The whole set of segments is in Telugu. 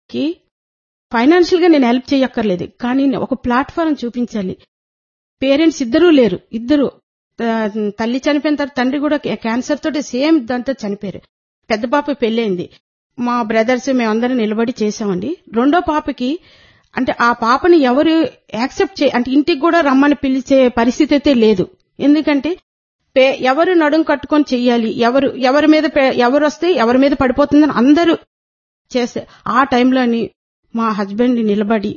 కి ఫైనాన్షియల్ గా నేను హెల్ప్ చేయక్కర్లేదు కానీ ఒక ప్లాట్ఫారం చూపించాలి పేరెంట్స్ ఇద్దరూ లేరు ఇద్దరు ఆ, తల్లి చనిపోయిన తర్వాత తండ్రి కూడా క్యాన్సర్ తోటి సేమ్ దాంతో చనిపోయారు పెద్ద పాప పెళ్ళైంది మా బ్రదర్స్ మేమందరం నిలబడి చేసామండి రెండో పాపకి అంటే ఆ పాపని ఎవరు యాక్సెప్ట్ చే అంటే ఇంటికి కూడా రమ్మని పిలిచే పరిస్థితి అయితే లేదు ఎందుకంటే పే- ఎవరు నడుం కట్టుకొని చెయ్యాలి ఎవరు ఎవరి మీద పే- ఎవరు వస్తే ఎవరి మీద పడిపోతుందని అందరూ చేస్తే ఆ టైంలోని మా హస్బెండ్ నిలబడి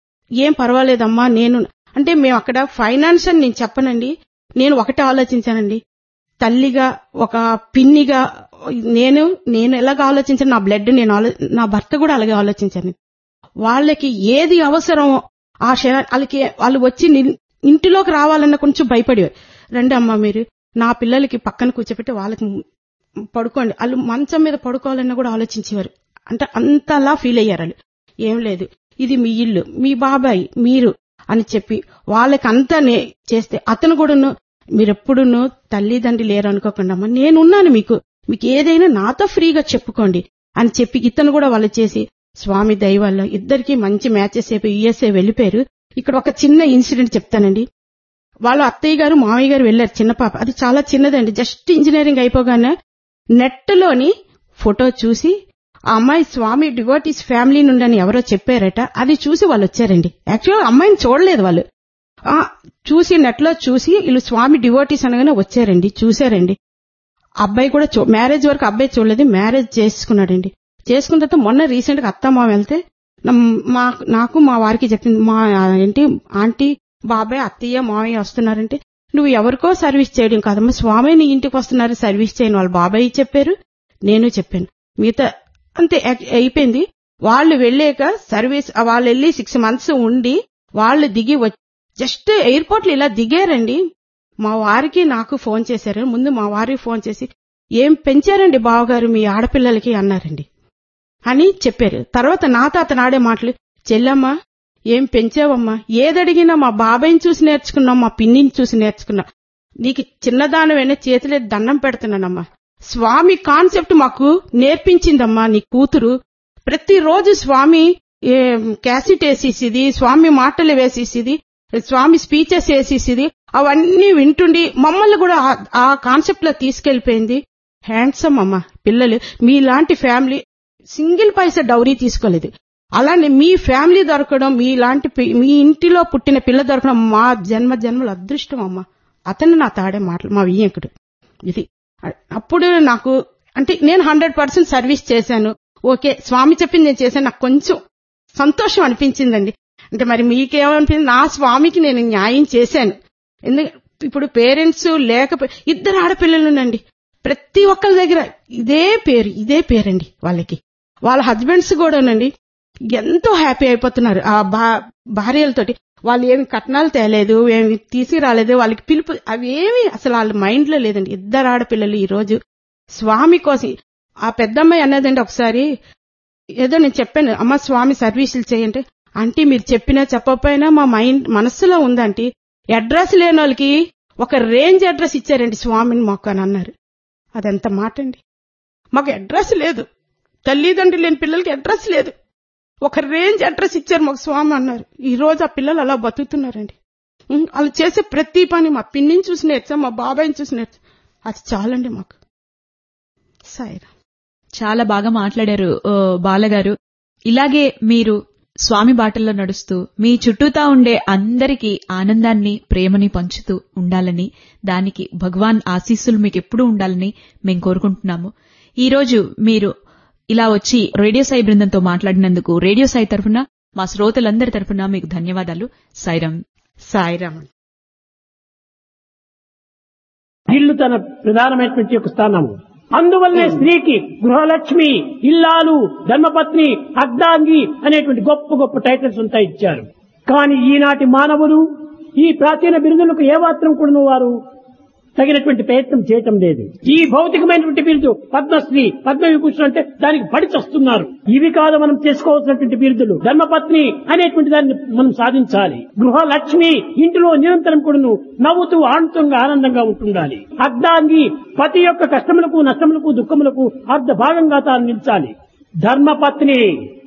ఏం పర్వాలేదమ్మా నేను అంటే మేము అక్కడ ఫైనాన్స్ అని నేను చెప్పనండి నేను ఒకటే ఆలోచించానండి తల్లిగా ఒక పిన్నిగా నేను నేను ఎలాగ ఆలోచించాను నా బ్లడ్ నేను ఆలో నా భర్త కూడా అలాగే ఆలోచించాను వాళ్ళకి ఏది అవసరమో ఆ క్షణ- వాళ్ళకి వాళ్ళు వచ్చి నిల్- ఇంటిలోకి రావాలన్న కొంచెం భయపడేవారు రండి అమ్మా మీరు నా పిల్లలకి పక్కన కూర్చోబెట్టి వాళ్ళకి పడుకోండి వాళ్ళు మంచం మీద పడుకోవాలన్న కూడా ఆలోచించేవారు అంటే అంతలా ఫీల్ అయ్యారు వాళ్ళు ఏం లేదు ఇది మీ ఇల్లు మీ బాబాయ్ మీరు అని చెప్పి వాళ్ళకి అంతా నే- చేస్తే అతను కూడాను మీరెప్పుడును తల్లిదండ్రి లేరు అనుకోకుండా అమ్మా నేనున్నాను మీకు మీకు ఏదైనా నాతో ఫ్రీగా చెప్పుకోండి అని చెప్పి ఇతను కూడా వాళ్ళు చేసి స్వామి దైవాల్లో ఇద్దరికి మంచి మ్యాచెస్ అయిపోయి యుఎస్ఏ వెళ్ళిపోయారు ఇక్కడ ఒక చిన్న ఇన్సిడెంట్ చెప్తానండి వాళ్ళ అత్తయ్య గారు మామయ్య గారు వెళ్ళారు చిన్న పాప అది చాలా చిన్నదండి జస్ట్ ఇంజనీరింగ్ అయిపోగానే నెట్ లోని ఫోటో చూసి ఆ అమ్మాయి స్వామి డివోటీస్ ఫ్యామిలీ నుండి అని ఎవరో చెప్పారట అది చూసి వాళ్ళు వచ్చారండి యాక్చువల్ అమ్మాయిని చూడలేదు వాళ్ళు ఆ చూసి నెట్ లో చూసి వీళ్ళు స్వామి డివోటీస్ అనగానే వచ్చారండి చూశారండి అబ్బాయి కూడా చూ మ్యారేజ్ వరకు అబ్బాయి చూడలేదు మ్యారేజ్ చేసుకున్నాడండి చేసుకున్న తర్వాత మొన్న రీసెంట్ గా అత్త మామ వెళ్తే నమ్- మా నాకు మా వారికి చెప్పింది మా ఏంటి ఆంటీ బాబాయ్ అత్తయ్య మామయ్య వస్తున్నారంటే నువ్వు ఎవరికో సర్వీస్ చేయడం కాదమ్మా స్వామి నీ ఇంటికి వస్తున్నారు సర్వీస్ చేయని వాళ్ళు బాబాయ్ చెప్పారు నేను చెప్పాను మిగతా అంతే అయి- అయిపోయింది వాళ్ళు వెళ్ళాక సర్వీస్ వాళ్ళు వెళ్ళి సిక్స్ మంత్స్ ఉండి వాళ్ళు దిగి వచ్చి జస్ట్ ఎయిర్పోర్ట్ లో ఇలా దిగారండి మా వారికి నాకు ఫోన్ చేశారు ముందు మా వారికి ఫోన్ చేసి ఏం పెంచారండి బావగారు మీ ఆడపిల్లలకి అన్నారండి అని చెప్పారు తర్వాత నాతో అతను ఆడే మాటలు చెల్లమ్మా ఏం పెంచావమ్మా ఏదడిగినా మా బాబాయ్ని చూసి నేర్చుకున్నాం మా పిన్నిని చూసి నేర్చుకున్నా నీకు చిన్నదానమైనా చేతిలో దండం పెడుతున్నానమ్మా స్వామి కాన్సెప్ట్ మాకు నేర్పించిందమ్మా నీ కూతురు ప్రతిరోజు స్వామి ఏ, క్యాసెట్ వేసేసిది స్వామి మాటలు వేసేసిది స్వామి స్పీచెస్ వేసేసిది అవన్నీ వింటుండి మమ్మల్ని కూడా ఆ- ఆ కాన్సెప్ట్ లో తీసుకెళ్లిపోయింది హ్యాండ్సమ్ అమ్మ పిల్లలు మీలాంటి ఫ్యామిలీ సింగిల్ పైసా డౌరీ తీసుకోలేదు అలానే మీ ఫ్యామిలీ దొరకడం మీలాంటి పి- మీ ఇంటిలో పుట్టిన పిల్ల దొరకడం మా జన్మ జన్మల అదృష్టం అమ్మ అతను నా తాడే మాటలు మా వియ్యంకుడు ఇది అ- అప్పుడు నాకు అంటే నేను హండ్రెడ్ పర్సెంట్ సర్వీస్ చేశాను ఓకే స్వామి చెప్పింది నేను చేశాను నాకు కొంచెం సంతోషం అనిపించిందండి అంటే మరి మీకేమనిపించింది నా స్వామికి నేను న్యాయం చేశాను ఎందుకంటే ఇప్పుడు పేరెంట్స్ లేకపోయి ఇద్దరు ఆడపిల్లలునండి ప్రతి ఒక్కరి దగ్గర ఇదే పేరు ఇదే పేరండి వాళ్ళకి వాళ్ళ హస్బెండ్స్ కూడానండి ఎంతో హ్యాపీ అయిపోతున్నారు ఆ భా భార్యలతోటి వాళ్ళు ఏమి కట్నాలు తేలేదు ఏమి తీసుకురాలేదు వాళ్ళకి పిలుపు అవి ఏమి అసలు వాళ్ళ మైండ్ లో లేదండి ఇద్దరు ఆడపిల్లలు ఈ రోజు స్వామి కోసం ఆ పెద్దమ్మాయి అన్నదండి ఒకసారి ఏదో నేను చెప్పాను అమ్మ స్వామి సర్వీసులు చేయంటే ఆంటీ మీరు చెప్పినా చెప్పకపోయినా మా మైండ్ మనస్సులో ఉందంటీ అడ్రస్ లేని వాళ్ళకి ఒక రేంజ్ అడ్రస్ ఇచ్చారండి స్వామిని మాకు అని అన్నారు అదెంత మాట అండి మాకు అడ్రస్ లేదు తల్లిదండ్రులు లేని పిల్లలకి అడ్రస్ లేదు ఒక రేంజ్ అడ్రస్ ఇచ్చారు మాకు స్వామి అన్నారు ఈ రోజు ఆ పిల్లలు అలా బతుకుతున్నారండి ఉం, వాళ్ళు చేసే ప్రతి పని మా పిన్నిని చూసి నేర్చాం మా బాబాయిని చూసి నేర్చాం అది చాలండి మాకు సాయిరా చాలా బాగా మాట్లాడారు ఓ, బాలగారు ఇలాగే మీరు స్వామి బాటల్లో నడుస్తూ మీ చుట్టూతా ఉండే అందరికీ ఆనందాన్ని ప్రేమని పంచుతూ ఉండాలని దానికి భగవాన్ ఆశీస్సులు మీకు ఎప్పుడూ ఉండాలని మేం కోరుకుంటున్నాము ఈ రోజు మీరు ఇలా వచ్చి రేడియో సాయి బృందంతో మాట్లాడినందుకు రేడియో సాయి తరఫున మా శ్రోతలందరి తరఫున మీకు ధన్యవాదాలు సాయిరాం సాయిరామ్ ఇల్లు తన ప్రధానమైనటువంటి ఒక స్థానము అందువల్లనే స్త్రీకి గృహలక్ష్మి ఇల్లాలు ధర్మపత్ని అర్ధాంగి అనేటువంటి గొప్ప గొప్ప టైటిల్స్ అంతా ఇచ్చారు కానీ ఈనాటి మానవులు ఈ ప్రాచీన బిరుదులకు ఏమాత్రం కూడా వారు తగినటువంటి ప్రయత్నం చేయటం లేదు ఈ భౌతికమైనటువంటి బిరుదు పద్మశ్రీ పద్మ విభూషణ్ అంటే దానికి పడి చస్తున్నారు ఇవి కాదు మనం చేసుకోవాల్సినటువంటి బిరుదులు ధర్మపత్ని అనేటువంటి దాన్ని మనం సాధించాలి గృహలక్ష్మి ఇంటిలో నిరంతరం కూడాను నవ్వుతూ ఆనందంగా ఆనందంగా ఉంటుండాలి అర్ధాంగి పతి యొక్క కష్టములకు నష్టములకు దుఃఖములకు అర్ధ భాగంగా తాను నిలిచాలి ధర్మపత్ని